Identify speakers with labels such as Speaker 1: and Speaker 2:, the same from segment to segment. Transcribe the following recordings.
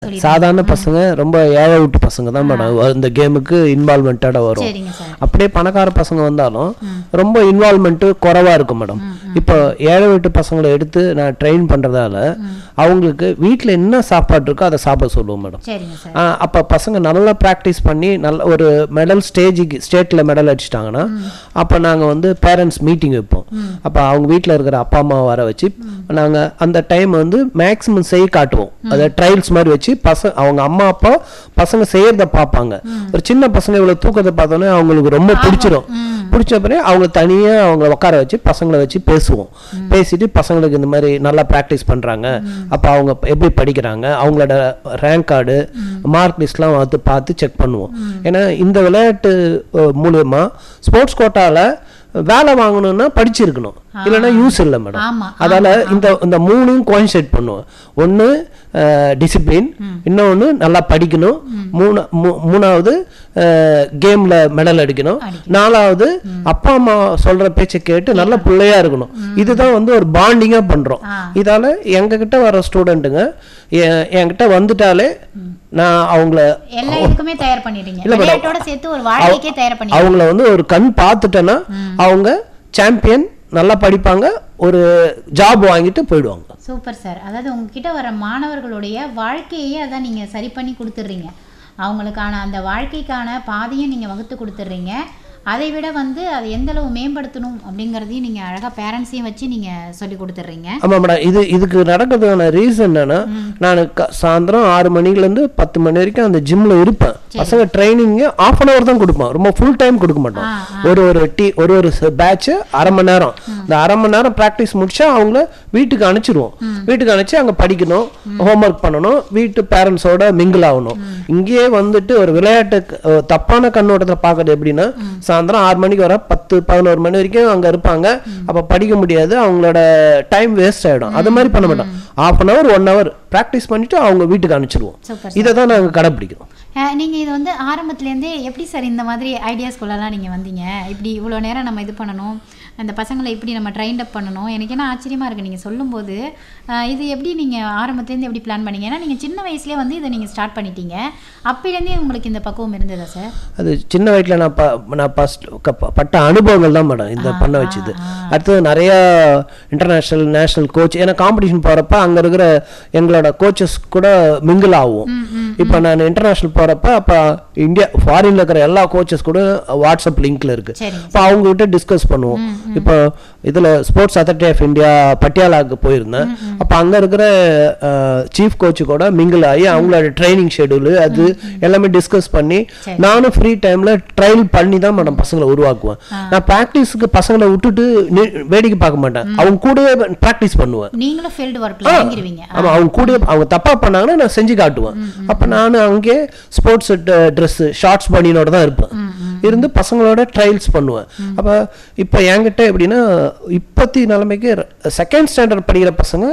Speaker 1: சாதாரண பசங்க ரொம்ப ஏழை விட்டு பசங்க தான் மேடம் இந்த கேமுக்கு இன்வால்மெண்ட்டோட வரும்
Speaker 2: சரிங்க சார்
Speaker 1: அப்படியே பணக்கார பசங்க வந்தாலும் ரொம்ப இன்வால்மெண்ட்டு குறைவா இருக்கும் மேடம் இப்போ ஏழை வீட்டு பசங்களை எடுத்து நான் ட்ரெயின் பண்றதால அவங்களுக்கு வீட்டில் என்ன சாப்பாடு இருக்கோ அதை சாப்பிட சொல்லுவோம் மேடம்
Speaker 2: சரிங்க சார்
Speaker 1: ஆஹ் அப்ப பசங்க நல்லா ப்ராக்டிஸ் பண்ணி நல்ல ஒரு மெடல் ஸ்டேஜுக்கு ஸ்டேட்டில் மெடல் அடிச்சிட்டாங்கன்னா அப்போ நாங்கள் வந்து பேரண்ட்ஸ் மீட்டிங் வைப்போம் அப்போ அவங்க வீட்டில் இருக்கிற அப்பா அம்மா வர வச்சு நாங்கள் அந்த டைம் வந்து மேக்ஸிமம் செய்ய காட்டுவோம் அதை ட்ரையல்ஸ் மாதிரி வச்சு பசங்க அவங்க அம்மா அப்பா பசங்க செய்யறத பார்ப்பாங்க ஒரு சின்ன பசங்க இவ்வளோ தூக்கத்தை பார்த்தோன்னே அவங்களுக்கு ரொம்ப பிடிச்சிரும் பிடிச்ச பிறகு அவங்க தனியாக அவங்கள உட்கார வச்சு பசங்களை வச்சு பேசுவோம் பேசிட்டு பசங்களுக்கு இந்த மாதிரி நல்லா ப்ராக்டிஸ் பண்ணுறாங்க அப்போ அவங்க எப்படி படிக்கிறாங்க அவங்களோட ரேங்க் கார்டு மார்க் லிஸ்ட்லாம் வந்து பார்த்து செக் பண்ணுவோம் ஏன்னா இந்த விளையாட்டு அஹ், மூலியமா ஸ்போர்ட்ஸ் கோட்டாவில் வேலை வாங்கணும்னா படிச்சிருக்கணும் இல்லைன்னா யூஸ் இல்லை மேடம்
Speaker 2: ஆமா,
Speaker 1: அதால இந்த இந்த மூணையும் கோயின்சைட் பண்ணுவோம் ஒன்று டிசிப்ளின் இன்னொன்று நல்லா படிக்கணும் மூணு மூ- மூணாவது கேம்ல மெடல் அடிக்கணும் நாலாவது அப்பா அம்மா சொல்ற பேச்சை கேட்டு நல்ல பிள்ளையா இருக்கணும் இதுதான் வந்து ஒரு பாண்டிங்கா பண்றோம் இதால எங்க கிட்ட வர ஸ்டூடெண்ட்டுங்க என்கிட்ட வந்துட்டாலே நான் அவங்கள
Speaker 2: எல்லா இதுக்குமே தயார் பண்ணிடுறீங்க
Speaker 1: இல்ல மேடம்.
Speaker 2: விளையாட்டோட சேர்த்து ஒரு வாழ்க்கைக்கே தயார் பண்ணி
Speaker 1: அவங்கள வந்து ஒரு கண் பார்த்துட்டேன்னா அவங்க சாம்பியன் நல்லா படிப்பாங்க ஒரு ஜாப் வாங்கிட்டு போயிடுவாங்க
Speaker 2: சூப்பர் சார் அதாவது உங்ககிட்ட வர மாணவர்களுடைய வாழ்க்கையே அதான் நீங்க சரி பண்ணி கொடுத்துட்றீங்க அவங்களுக்கான அந்த வாழ்க்கைக்கான பாதையும் நீங்க வகுத்து கொடுத்துட்றீங்க அதை விட வந்து அதை எந்த அளவு மேம்படுத்தணும் அப்படிங்கிறதையும் நீங்க அழகா பேரண்ட்ஸையும் வச்சு நீங்க சொல்லி கொடுத்துட்றீங்க
Speaker 1: ஆமா மேடம் இது இதுக்கு நடக்கிறதுக்கான ரீசன் என்னன்னா நான் க- சாயந்தரம் ஆறு மணில இருந்து பத்து மணி வரைக்கும் அந்த ஜிம்ல இருப்பேன் பசங்க ட்ரைனிங் ஆஃப் அன் அவர் தான் கொடுப்போம் ரொம்ப ஃபுல் டைம் கொடுக்க மாட்டோம் ஒரு ஒரு டீ ஒரு ஒரு பேட்ச் அரை மணி நேரம் இந்த அரை மணி நேரம் ப்ராக்டிஸ் முடிச்சா அவங்கள வீட்டுக்கு அனுப்பிச்சிடுவோம் வீட்டுக்கு அனுப்பிச்சு அங்க படிக்கணும் ஹோம்ஒர்க் பண்ணணும் வீட்டு பேரண்ட்ஸோட மிங்கிள் ஆகணும் இங்கேயே வந்துட்டு ஒரு விளையாட்டு அஹ், தப்பான கண்ணோட்டத்துல பார்க்கறது எப்படின்னா சாயந்தரம் ஆறு மணிக்கு வர பத்து பதினோரு மணி வரைக்கும் அங்க இருப்பாங்க அப்ப படிக்க முடியாது அவங்களோட டைம் வேஸ்ட் ஆயிடும் அது மாதிரி பண்ண மாட்டோம் half an hour one hour practice பண்ணிட்டு அவங்க வீட்டுக்கு அனுப்பிச்சிடுவோம்
Speaker 2: சூப்பர்
Speaker 1: இதை தான் நாங்க கடைப்பிடிக்கிறோம்
Speaker 2: அஹ் நீங்க இது வந்து ஆரம்பத்துலேருந்தே எப்படி சார் இந்த மாதிரி ஐடியாஸ்குள்ளெல்லாம் நீங்க வந்தீங்க இப்படி இவ்வளோ நேரம் நம்ம இது பண்ணணும் அந்த பசங்களை இப்படி நம்ம ட்ரைன் அப் பண்ணணும் எனக்கு என்ன ஆச்சரியமா இருக்கு நீங்க சொல்லும்போது அஹ் இது எப்படி நீங்க ஆரம்பத்துலேருந்து எப்படி பிளான் பண்ணீங்க ஏன்னா நீங்க சின்ன வயசுலேயே வந்து இதை நீங்க ஸ்டார்ட் பண்ணிட்டீங்க அப்போலேருந்தே உங்களுக்கு இந்த பக்குவம் இருந்ததா சார்
Speaker 1: அது சின்ன வயசுல நான் ப நான் ஃபஸ்ட் பட்ட அனுபவங்கள் தான் மேடம் இந்த பண்ண வச்சது அடுத்தது நிறைய இன்டர்நேஷ்னல் நேஷனல் கோச் ஏன்னா காம்படிஷன் போறப்ப அங்க இருக்கிற எங்களோட கோச்சஸ் கூட மிங்கிள் ஆகும் இப்போ நான் இன்டர்நேஷனல் போறப்ப அப்ப இந்தியா ஃபாரின்ல இருக்கிற எல்லா கோச்சஸ் கூட வாட்ஸ்அப் லிங்க்ல இருக்கு
Speaker 2: சரிங்க
Speaker 1: இப்போ அவங்க கிட்ட டிஸ்கஸ் பண்ணுவோம் இப்போ இதுல ஸ்போர்ட்ஸ் அத்தாரிட்டி ஆஃப் இந்தியா பட்டியாலாக்கு போயிருந்தேன் அப்ப அங்க இருக்கிற சீஃப் கோச் கூட மிங்கிள் ஆகி அவங்களோட ட்ரைனிங் ஷெடியூல் அது எல்லாமே டிஸ்கஸ் பண்ணி நானும் ஃப்ரீ டைம்ல ட்ரையல் பண்ணி தான் மேடம் பசங்களை உருவாக்குவேன் நான் ப்ராக்டிஸ்க்கு பசங்களை விட்டுட்டு நி- வேடிக்கை பார்க்க மாட்டேன் அவங்க கூடவே ப்ராக்டிஸ் பண்ணுவேன்
Speaker 2: நீங்களும் ஃபீல்டு ஒர்க்கில் இறங்கிடுவீங்க
Speaker 1: ஆமா அவங்க கூட அவங்க தப்பா பண்ணாங்கன்னா நான் செஞ்சு காட்டுவேன் அப்ப நான் அங்கே ஸ்போர்ட்ஸ் ட்ரெஸ் ஷார்ட்ஸ் பண்ணினோட தான் இருப்பேன் இருந்து பசங்களோட ட்ரையல்ஸ் பண்ணுவேன் அப்ப இப்ப என்கிட்ட எப்படின்னா இப்பத்தி நிலைமைக்கு செகண்ட் ஸ்டாண்டர்ட் படிக்கிற பசங்க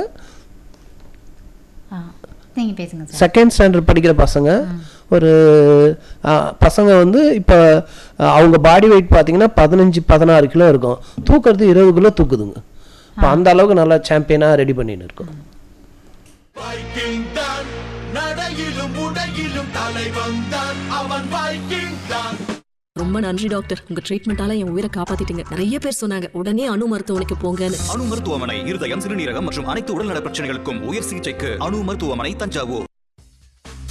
Speaker 2: ஆ நீங்க பேசுங்க சார்
Speaker 1: செகண்ட் ஸ்டாண்டர்ட் படிக்கிற பசங்க ஒரு ஆ, பசங்க வந்து இப்போ அவங்க பாடி வெயிட் பார்த்தீங்கன்னா பதினஞ்சு பதினாறு கிலோ இருக்கும் தூக்குறது இருபது கிலோ தூக்குதுங்க இப்போ அந்த அளவுக்கு நல்லா சாம்பியனாக ரெடி பண்ணின்னு இருக்கோம்
Speaker 3: வைக்கிங் தான் நடையிலும் உடையிலும் தலைவன் தான் அவன் வைக்கிங் தான்
Speaker 4: ரொம்ப நன்றி டாக்டர் உங்க ட்ரீட்மெண்டால என் உயிரை காப்பாத்திட்டீங்க நிறைய பேர் சொன்னாங்க உடனே அணு மருத்துவமனைக்கு போங்கன்னு
Speaker 5: அணு மருத்துவமனை இருதயம் சிறுநீரகம் மற்றும் அனைத்து உடல்நல பிரச்சனைகளுக்கும் உயர் சிகிச்சைக்கு அணு மருத்துவமனை தஞ்சாவூர்